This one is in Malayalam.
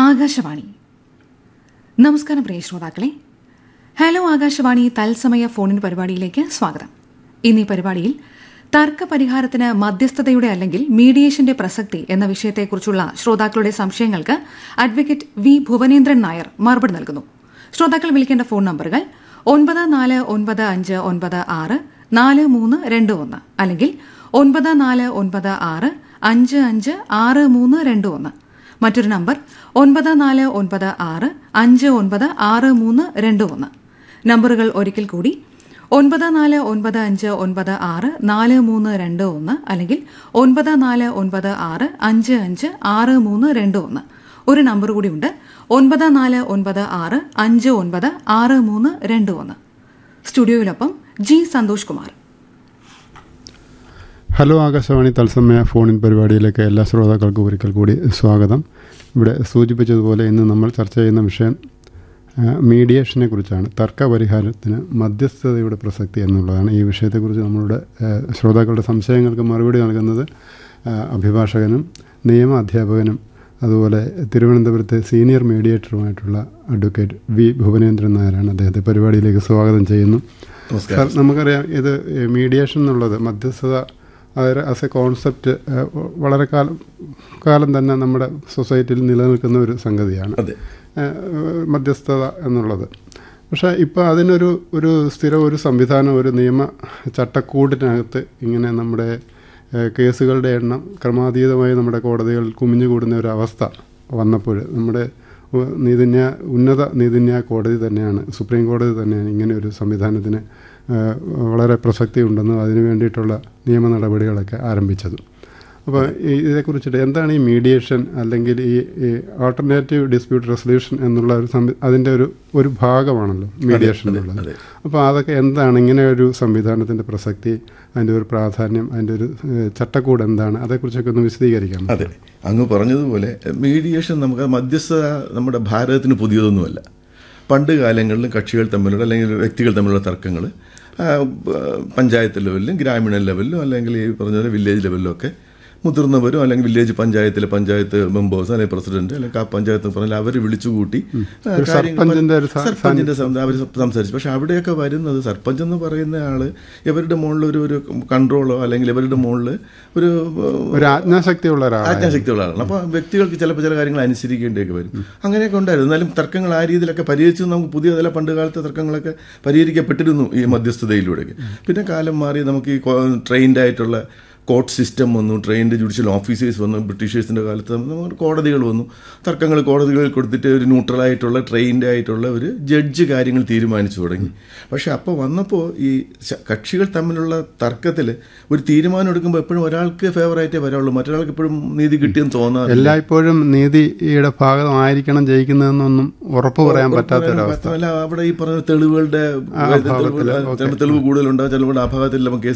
ആകാശവാണി നമസ്കാരം പ്രിയ ശ്രോതാക്കളെ ഹലോ ആകാശവാണി തത്സമയ ഫോണിൻ പരിപാടിയിലേക്ക് സ്വാഗതം ഇന്ന് ഈ പരിപാടിയിൽ തർക്ക പരിഹാരത്തിന് മധ്യസ്ഥതയുടെ അല്ലെങ്കിൽ മീഡിയേഷന്റെ പ്രസക്തി എന്ന വിഷയത്തെക്കുറിച്ചുള്ള ശ്രോതാക്കളുടെ സംശയങ്ങൾക്ക് അഡ്വക്കേറ്റ് വി ഭുവനേന്ദ്രൻ നായർ മറുപടി നൽകുന്നു ശ്രോതാക്കൾ വിളിക്കേണ്ട ഫോൺ നമ്പറുകൾ ഒൻപത് നാല് ഒൻപത് അഞ്ച് ഒൻപത് ആറ് നാല് മൂന്ന് രണ്ട് ഒന്ന് അല്ലെങ്കിൽ ഒൻപത് നാല് ഒൻപത് ആറ് അഞ്ച് അഞ്ച് ആറ് മൂന്ന് രണ്ട് ഒന്ന് മറ്റൊരു നമ്പർ ഒൻപത് നാല് ഒൻപത് ആറ് അഞ്ച് ഒൻപത് ആറ് മൂന്ന് രണ്ട് ഒന്ന് നമ്പറുകൾ ഒരിക്കൽ കൂടി ഒൻപത് നാല് ഒൻപത് അഞ്ച് ഒൻപത് ആറ് നാല് മൂന്ന് രണ്ട് ഒന്ന് അല്ലെങ്കിൽ ഒൻപത് നാല് ഒൻപത് ആറ് അഞ്ച് അഞ്ച് ആറ് മൂന്ന് രണ്ട് ഒന്ന് ഒരു നമ്പർ കൂടിയുണ്ട് ഒൻപത് നാല് ഒൻപത് ആറ് അഞ്ച് ഒൻപത് ആറ് മൂന്ന് രണ്ട് ഒന്ന് സ്റ്റുഡിയോയിലൊപ്പം ജി സന്തോഷ് കുമാർ ഹലോ ആകാശവാണി തത്സമയ ഫോണിൻ പരിപാടിയിലേക്ക് എല്ലാ ശ്രോതാക്കൾക്കും ഒരിക്കൽ കൂടി സ്വാഗതം ഇവിടെ സൂചിപ്പിച്ചതുപോലെ ഇന്ന് നമ്മൾ ചർച്ച ചെയ്യുന്ന വിഷയം ആ, മീഡിയേഷനെ കുറിച്ചാണ് തർക്ക പരിഹാരത്തിന് മധ്യസ്ഥതയുടെ പ്രസക്തി എന്നുള്ളതാണ് ഈ വിഷയത്തെക്കുറിച്ച് നമ്മളുടെ ആ, ശ്രോതാക്കളുടെ സംശയങ്ങൾക്ക് മറുപടി നൽകുന്നത് ആ, അഭിഭാഷകനും നിയമ അധ്യാപകനും അതുപോലെ തിരുവനന്തപുരത്തെ സീനിയർ മീഡിയേറ്ററുമായിട്ടുള്ള അഡ്വക്കേറ്റ് വി ഭുവനേന്ദ്രൻ നായരാണ് അദ്ദേഹത്തെ പരിപാടിയിലേക്ക് സ്വാഗതം ചെയ്യുന്നു സാർ നമുക്കറിയാം ഇത് മീഡിയേഷൻ എന്നുള്ളത് മധ്യസ്ഥത അതൊരു ആസ് എ കോൺസെപ്റ്റ് വളരെ കാലം കാലം തന്നെ നമ്മുടെ സൊസൈറ്റിയിൽ നിലനിൽക്കുന്ന ഒരു സംഗതിയാണ് അതെ ഏഹ് മധ്യസ്ഥത എന്നുള്ളത് പക്ഷേ ഇപ്പോൾ അതിനൊരു ഒരു സ്ഥിര ഒരു സംവിധാനം ഒരു നിയമ ചട്ടക്കൂടിനകത്ത് ഇങ്ങനെ നമ്മുടെ ഏഹ് കേസുകളുടെ എണ്ണം ക്രമാതീതമായി നമ്മുടെ കോടതികളിൽ കുമിഞ്ഞുകൂടുന്ന ഒരു അവസ്ഥ വന്നപ്പോൾ നമ്മുടെ ഉ- നീതിന്യായ ഉന്നത നീതിന്യായ കോടതി തന്നെയാണ് സുപ്രീം കോടതി തന്നെയാണ് ഇങ്ങനെ ഒരു സംവിധാനത്തിന് ഏഹ് വളരെ പ്രസക്തി ഉണ്ടെന്നും അതിനു വേണ്ടിയിട്ടുള്ള നിയമ നടപടികളൊക്കെ ആരംഭിച്ചത് അപ്പോൾ ഈ ഇതേക്കുറിച്ചിട്ട് എന്താണ് ഈ മീഡിയേഷൻ അല്ലെങ്കിൽ ഈ ഈ ആൾട്ടർനേറ്റീവ് ഡിസ്പ്യൂട്ട് റെസൊല്യൂഷൻ എന്നുള്ള ഒരു സംവി അതിൻ്റെ ഒരു ഒരു ഭാഗമാണല്ലോ മീഡിയേഷൻ അതെ, എന്നുള്ളത് അതെ. അപ്പോൾ അതൊക്കെ എന്താണ് ഇങ്ങനെ ഒരു സംവിധാനത്തിൻ്റെ പ്രസക്തി അതിൻ്റെ ഒരു പ്രാധാന്യം അതിൻ്റെ ഒരു ഏഹ്, ചട്ടക്കൂട് എന്താണ് അതേക്കുറിച്ചൊക്കെ ഒന്ന് വിശദീകരിക്കാം അതെ അങ്ങ് പറഞ്ഞതുപോലെ മീഡിയേഷൻ നമുക്ക് മധ്യസ്ഥത നമ്മുടെ ഭാരതത്തിന് പുതിയതൊന്നുമല്ല പണ്ട് കാലങ്ങളിലും കക്ഷികൾ തമ്മിലുള്ള അല്ലെങ്കിൽ വ്യക്തികൾ തമ്മിലുള്ള തർക്കങ്ങൾ പഞ്ചായത്ത് ലെവലിലും ഗ്രാമീണ ലെവലിലും അല്ലെങ്കിൽ ഈ പറഞ്ഞ പോലെ വില്ലേജ് ലെവലിലും ഒക്കെ മുതിർന്നവരും അല്ലെങ്കിൽ വില്ലേജ് പഞ്ചായത്തിലെ പഞ്ചായത്ത് മെമ്പേഴ്സ് അല്ലെങ്കിൽ പ്രസിഡന്റ് അല്ലെങ്കിൽ ആ പഞ്ചായത്ത് പറഞ്ഞാൽ അവർ വിളിച്ചുകൂട്ടി ആ, ഒരു കാര്യങ്ങൾ സർപ്പഞ്ചിന്റെ ഒരു സ- സർപ്പഞ്ചിന്റെ അവർ സംസാരിച്ചു പക്ഷെ അവിടെയൊക്കെ വരുന്നത് സർപ്പഞ്ച് എന്ന് പറയുന്ന ആള് ഇവരുടെ മുകളിൽ ഒരു ഒരു കൺട്രോളോ അല്ലെങ്കിൽ ഇവരുടെ മുകളിൽ ഒരു ഒരു ആജ്ഞാശക്തിയുള്ള ഒരാളാണ് ആജ്ഞാശക്തിയുള്ള ആളാണ് അപ്പോൾ വ്യക്തികൾക്ക് ചിലപ്പോൾ ചില കാര്യങ്ങൾ അനുസരിക്കേണ്ടിയൊക്കെ വരും അങ്ങനെയൊക്കെ ഉണ്ടായിരുന്നു എന്നാലും തർക്കങ്ങൾ ആ രീതിയിലൊക്കെ പരിഹരിച്ചു നമുക്ക് പുതിയ ചില പണ്ട് കാലത്തെ തർക്കങ്ങളൊക്കെ പരിഹരിക്കപ്പെട്ടിരുന്നു ഈ മധ്യസ്ഥതയിലൂടെയൊക്കെ പിന്നെ കാലം മാറി നമുക്ക് ഈ ട്രെയിൻഡ് ആയിട്ടുള്ള കോർട്ട് സിസ്റ്റം വന്നു ട്രെയിൻഡ് ജുഡീഷ്യൽ ഓഫീസേഴ്സ് വന്നു ബ്രിട്ടീഷേഴ്സിൻ്റെ കാലത്ത് നമുക്ക് കോടതികൾ വന്നു തർക്കങ്ങൾ കോടതികളിൽ കൊടുത്തിട്ട് ഒരു ന്യൂട്രലായിട്ടുള്ള ട്രെയിൻഡ് ആയിട്ടുള്ള ഒരു ജഡ്ജ് കാര്യങ്ങൾ തീരുമാനിച്ചു തുടങ്ങി പക്ഷെ അപ്പോൾ വന്നപ്പോൾ ഈ ശ- കക്ഷികൾ തമ്മിലുള്ള തർക്കത്തിൽ ഒരു തീരുമാനം എടുക്കുമ്പോൾ എപ്പോഴും ഒരാൾക്ക് ഫേവറായിട്ടേ വരാവുള്ളൂ മറ്റൊരാൾക്ക് എപ്പോഴും നീതി കിട്ടിയെന്ന് തോന്നാറില്ല എല്ലായ്പ്പോഴും നീതിയുടെ ഭാഗമായിരിക്കണം ജയിക്കുന്നതെന്നൊന്നും ഉറപ്പ് പറയാൻ പറ്റാത്തൊരവസ്ഥ മാത്രമല്ല അവിടെ ഈ പറഞ്ഞ തെളിവുകളുടെ അഭാവത്തില്, തെളിവ് തെളിവ് കൂടുതലുണ്ടാകും ചിലപ്പോൾ അഭാഗത്തിൽ നമുക്ക്